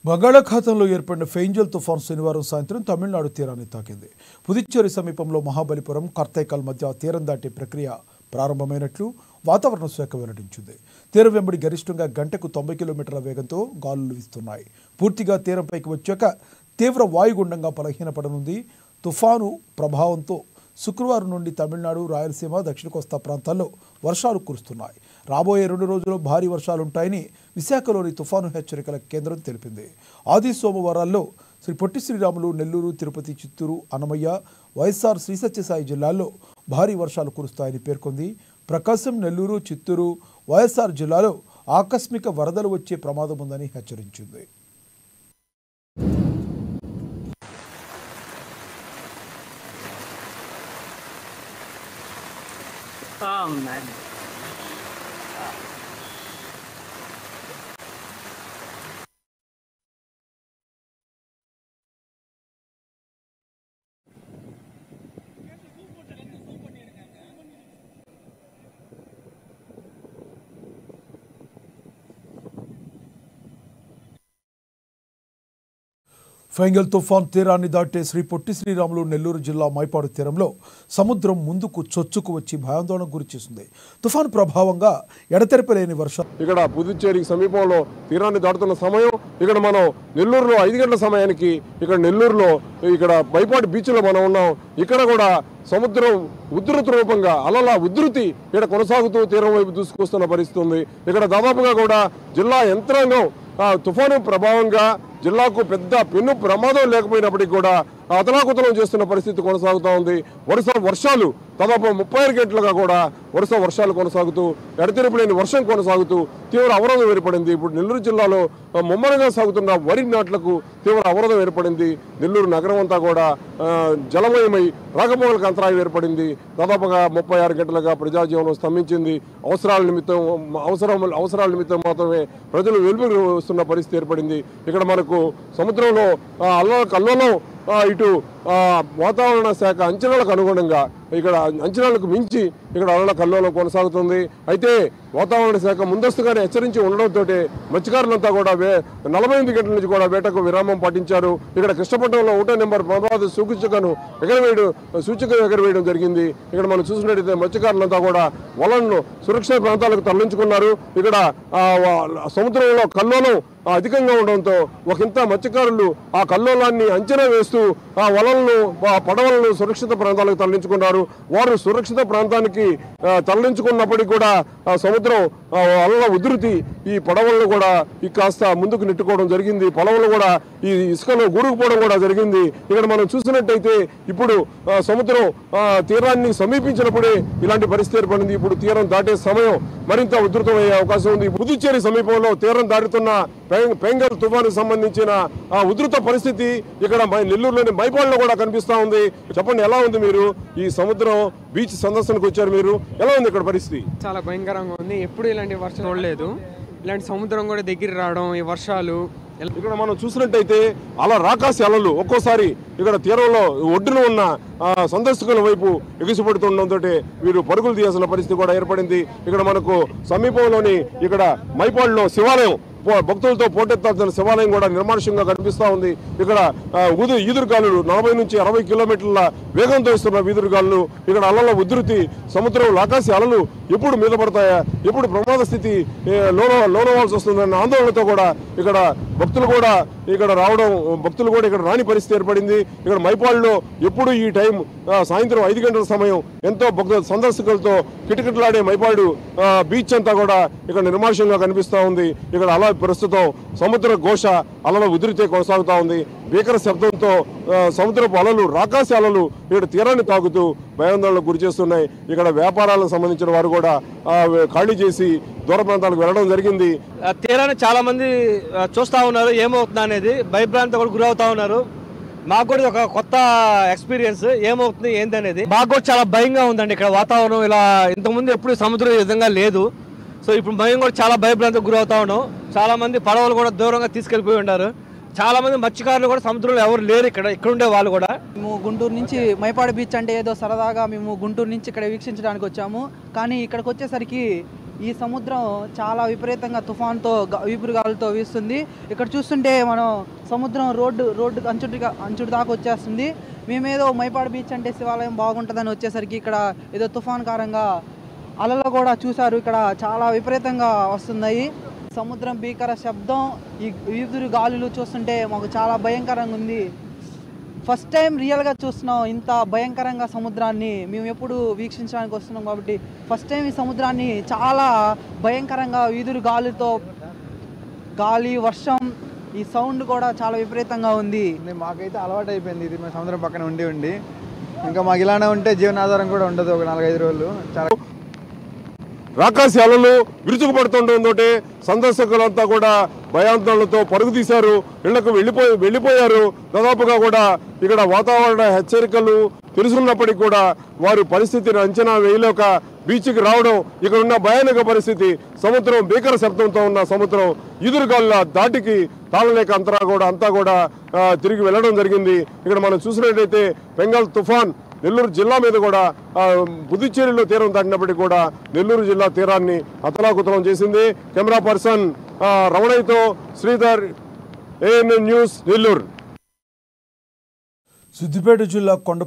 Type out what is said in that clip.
బంగాళాఖాతంలో ఏర్పడిన ఫెయింజల్ తుఫాన్ శనివారం సాయంత్రం తమిళనాడు తీరాన్ని తాకింది పుదుచ్చేరి సమీపంలో మహాబలిపురం కర్తైకల్ మధ్య తీరం దాటే ప్రక్రియ ప్రారంభమైనట్లు వాతావరణ శాఖ వెల్లడించింది తీరం వెంబడి గరిష్టంగా గంటకు తొంభై కిలోమీటర్ల వేగంతో గాలులు వీస్తున్నాయి పూర్తిగా తీరంపైకి వచ్చాక తీవ్ర వాయుగుండంగా బలహీనపడనుంది తుఫాను ప్రభావంతో శుక్రవారం నుండి తమిళనాడు రాయలసీమ దక్షిణ కోస్తా ప్రాంతాల్లో వర్షాలు కురుస్తున్నాయి రాబోయే రెండు రోజుల్లో భారీ వర్షాలుంటాయని విశాఖలోని తుఫాను హెచ్చరికల కేంద్రం తెలిపింది ఆది సోమవారాల్లో శ్రీ పొట్టి శ్రీరాములు నెల్లూరు తిరుపతి చిత్తూరు అన్నమయ్య వైఎస్ఆర్ శ్రీ సత్యసాయి జిల్లాల్లో భారీ వర్షాలు కురుస్తాయని పేర్కొంది ప్రకాశం నెల్లూరు చిత్తూరు వైఎస్ఆర్ జిల్లాలో ఆకస్మిక వరదలు వచ్చే ప్రమాదం ఉందని హెచ్చరించింది Oh man. ఫైంగల్ తుఫాన్ తీరాన్ని దాటే శ్రీ పొట్టి శ్రీరాములు నెల్లూరు జిల్లా మైపాడు తీరంలో సముద్రం ముందుకు చొచ్చుకు వచ్చి భయాందోళనకు గురిచేసింది తుఫాన్ ప్రభావంగా ఎడతెరపలేని వర్షం ఇక్కడ పుదుచ్చేరికి సమీపంలో తీరాన్ని దాటుతున్న సమయం ఇక్కడ మనం నెల్లూరులో ఐదు గంటల సమయానికి ఇక్కడ నెల్లూరులో ఇక్కడ బైపాటి బీచ్లో మనం ఉన్నాం ఇక్కడ కూడా సముద్రం ఉధృత రూపంగా అలల ఉధృతి ఇక్కడ కొనసాగుతూ తీరం వైపు దూసుకొస్తున్న పరిస్థితి ఉంది ఇక్కడ దాదాపుగా కూడా జిల్లా యంత్రాంగం ఆ, తుఫాను ప్రభావంగా జిల్లాకు పెద్ద పెను ప్రమాదం లేకపోయినప్పటికీ కూడా అతలాకుతలం చేస్తున్న పరిస్థితి కొనసాగుతూ ఉంది వరుస వర్షాలు దాదాపు ముప్పై ఆరు గంటలుగా కూడా వరుస వర్షాలు కొనసాగుతూ ఎడతెరిపి లేని వర్షం కొనసాగుతూ తీవ్ర అవరోధం ఏర్పడింది ఇప్పుడు నెల్లూరు జిల్లాలో ఆ, ముమ్మరంగా సాగుతున్న వరి నాట్లకు తీవ్ర అవరోధం ఏర్పడింది నెల్లూరు నగరం అంతా కూడా ఆ, జలమయమై రాకపోకలకు అంతరాయం ఏర్పడింది దాదాపుగా ముప్పై ఆరు గంటలుగా ప్రజాజీవనం స్తంభించింది అవసరాల నిమిత్తం అవసరం అవసరాల నిమిత్తం మాత్రమే ప్రజలు వెలుగురు వస్తున్న పరిస్థితి ఏర్పడింది ఇక్కడ మనకు సముద్రంలో ఆ, అల్ల కల్లోలం ఆ, ఇటు ఆ, వాతావరణ శాఖ అంచనాలకు అనుగుణంగా ఇక్కడ అంచనాలకు మించి ఇక్కడ అలల కల్లోలం కొనసాగుతుంది అయితే వాతావరణ శాఖ ముందస్తుగానే హెచ్చరించి ఉండడంతో మత్స్యకారులంతా కూడా వే నలభై ఎనిమిది గంటల నుంచి కూడా వేటకు విరామం పాటించారు ఇక్కడ కృష్ణపట్నంలో ఒకటో నెంబర్ ప్రమాద సూచికను ఎగరవేయడం సూచిక ఎగరవేయడం జరిగింది ఇక్కడ మనం చూసినట్టయితే మత్స్యకారులంతా కూడా వలను సురక్షిత ప్రాంతాలకు తరలించుకున్నారు ఇక్కడ ఆ, వా- సముద్రంలో కల్లోలం ఆ, అధికంగా ఉండడంతో ఒకంత మత్స్యకారులు ఆ కల్లోలాన్ని అంచనా వేస్తూ ఆ వలలను ఆ పడవలను సురక్షిత ప్రాంతాలకు తరలించుకున్నారు వారు సురక్షిత ప్రాంతానికి ఆ, తరలించుకున్నప్పటికీ కూడా ఆ సముద్రం ఆ, అలల ఉధృతి ఈ పడవలను కూడా ఈ కాస్త ముందుకు నెట్టుకోవడం జరిగింది పడవలు కూడా ఈ ఇసుకలో గూడుకుపోవడం కూడా జరిగింది ఇక్కడ మనం చూసినట్టయితే ఇప్పుడు ఆ, సముద్రం ఆ, తీరాన్ని సమీపించినప్పుడే ఇలాంటి పరిస్థితి ఏర్పడింది ఇప్పుడు తీరం దాటే సమయం మరింత ఉధృతమయ్యే అవకాశం ఉంది పుదుచ్చేరి సమీపంలో తీరం దాటుతున్న పెంగ్- పెంగల్ తుఫానుకు సంబంధించిన ఆ ఉధృత పరిస్థితి ఇక్కడ మై- నెల్లూరులోని మైపాడులో కూడా కనిపిస్తా ఉంది చెప్పండి ఎలా ఉంది మీరు ఈ సముద్రం బీచ్ సందర్శనకు వచ్చారు మీరు ఎలా ఉంది ఇక్కడ పరిస్థితి చాలా భయంకరంగా ఉంది ఎప్పుడు ఇలాంటి వర్షం చూడలేదు ఇలాంటి సముద్రం కూడా దగ్గర రావడం ఈ వర్షాలు ఎలా- ఇక్కడ మనం చూసినట్టయితే అలా రాకాసి అలలు ఒక్కోసారి ఇక్కడ తీరంలో ఒడ్డున ఉన్న ఆ, సందర్శకుల వైపు ఎగిసిపడుతుండడంతో వీరు పరుగులు తీయాల్సిన పరిస్థితి కూడా ఏర్పడింది ఇక్కడ మనకు సమీపంలోని ఇక్కడ మైపాడులో శివాలయం పో- భక్తులతో పోటెత్తాల్సిన శివాలయం కూడా నిర్మానుష్యంగా కనిపిస్తా ఉంది ఇక్కడ ఆ, ఉదు ఈదురుగాలులు నలభై నుంచి అరవై కిలోమీటర్ల వేగంతో ఇస్తున్న ఈదురుగాలులు ఇక్కడ అలల ఉధృతి సముద్రం ఆకాశ అలలు ఎప్పుడు మీద పడతాయా ఎప్పుడు ప్రమాద స్థితి ఏ, లోన లోనవాల్సి వస్తుందన్న ఆందోళనతో కూడా ఇక్కడ భక్తులు కూడా ఇక్కడ రావడం భక్తులు కూడా ఇక్కడ రాని పరిస్థితి ఏర్పడింది ఇక్కడ మైపాడులో ఎప్పుడు ఈ టైం ఆ, సాయంత్రం ఐదు గంటల సమయం ఎంతో భక్తుల సందర్శకులతో కిటకిటలాడే మైపాడు ఆ, బీచ్ అంతా కూడా ఇక్కడ నిర్మానుష్యంగా కనిపిస్తా ఉంది ఇక్కడ అలా ప్రస్తుతం సముద్ర ఘోష అలల ఉధృతే కొనసాగుతా ఉంది భీకర శబ్దంతో ఆ, సముద్రపు అలలు రాకాసి అలలు ఇక్కడ తీరాన్ని తాకుతూ భయాందోళనకు గురి చేస్తున్నాయి ఇక్కడ వ్యాపారాలకు సంబంధించిన వారు కూడా ఆ, ఖాళీ చేసి దూర ప్రాంతాలకు వెళ్ళడం జరిగింది ఆ తీరాన్ని చాలా మంది ఆ, చూస్తా ఉన్నారు ఏమవుతుంది అనేది భయభ్రాంతి కూడా గురవుతా ఉన్నారు మాకు కూడా ఇది ఒక కొత్త ఎక్స్పీరియన్స్ ఏమవుతుంది ఏంది అనేది మాకు కూడా చాలా భయంగా ఉందండి ఇక్కడ వాతావరణం ఇలా ఇంతకుముందు ఎప్పుడు సముద్రం ఈ విధంగా లేదు సో ఇప్పుడు భయం కూడా చాలా భయభ్రాంతికి గురవుతా ఉన్నాం చాలా మంది పడవలు కూడా దూరంగా తీసుకెళ్లిపోయి ఉన్నారు చాలా మంది మత్స్యకారులు కూడా సముద్రంలో ఎవరు లేరు ఇక్కడ ఇక్కడ ఉండే వాళ్ళు కూడా మేము గుంటూరు నుంచి మైపాడు బీచ్ అంటే ఏదో సరదాగా మేము గుంటూరు నుంచి ఇక్కడ వీక్షించడానికి వచ్చాము కానీ ఇక్కడికి వచ్చేసరికి ఈ సముద్రం చాలా విపరీతంగా తుఫాన్తో గ- వీపురు గాలులతో వీస్తుంది ఇక్కడ చూస్తుంటే మనం సముద్రం రోడ్డు రోడ్డు అంచుటి అంచుటి దాకా వచ్చేస్తుంది మేమేదో మైపాడు బీచ్ అంటే శివాలయం బాగుంటుందని వచ్చేసరికి ఇక్కడ ఏదో తుఫాన్ కారంగా అలలు కూడా చూశారు ఇక్కడ చాలా విపరీతంగా వస్తున్నాయి సముద్రం భీకర శబ్దం ఈ వీధురు గాలులు చూస్తుంటే మాకు చాలా భయంకరంగా ఉంది ఫస్ట్ టైం రియల్గా చూస్తున్నాం ఇంత భయంకరంగా సముద్రాన్ని మేము ఎప్పుడు వీక్షించడానికి వస్తున్నాం కాబట్టి ఫస్ట్ టైం ఈ సముద్రాన్ని చాలా భయంకరంగా వీధురు గాలితో గాలి వర్షం ఈ సౌండ్ కూడా చాలా విపరీతంగా ఉంది అంటే మాకైతే అలవాటు అయిపోయింది ఇది మేము సముద్రం పక్కన ఉండి ఉండి ఇంకా మాకు ఇలానే ఉంటే జీవనాధారం కూడా ఉండదు ఒక నాలుగైదు రోజులు చాలా రాకాసి అలలు విరుచుకుపడుతుండటంతో సందర్శకులంతా కూడా భయాందోళనతో పరుగు తీశారు ఇళ్లకు వెళ్ళిపోయి వెళ్ళిపోయారు దాదాపుగా కూడా ఇక్కడ వాతావరణ హెచ్చరికలు తెలుసున్నప్పటికీ కూడా వారు పరిస్థితిని అంచనా వేయలేక బీచ్కి రావడం ఇక్కడ ఉన్న భయానక పరిస్థితి సముద్రం భీకర శబ్దంతో ఉన్న సముద్రం ఎదురుగాళ్ళ దాటికి తాళలేక అంతరా కూడా అంతా కూడా ఆ, తిరిగి వెళ్ళడం జరిగింది ఇక్కడ మనం చూసినట్టయితే బెంగాల్ తుఫాన్ నెల్లూరు జిల్లా మీద కూడా ఆ, పుదుచ్చేరిలో తీరం దాటినప్పటికీ కూడా నెల్లూరు జిల్లా తీరాన్ని అతలాకుతలం చేసింది కెమెరా పర్సన్ ఆ, రమణయ్యతో శ్రీధర్ ఏఎన్ఎన్ న్యూస్ నెల్లూరు సిద్దిపేట జిల్లా కొండ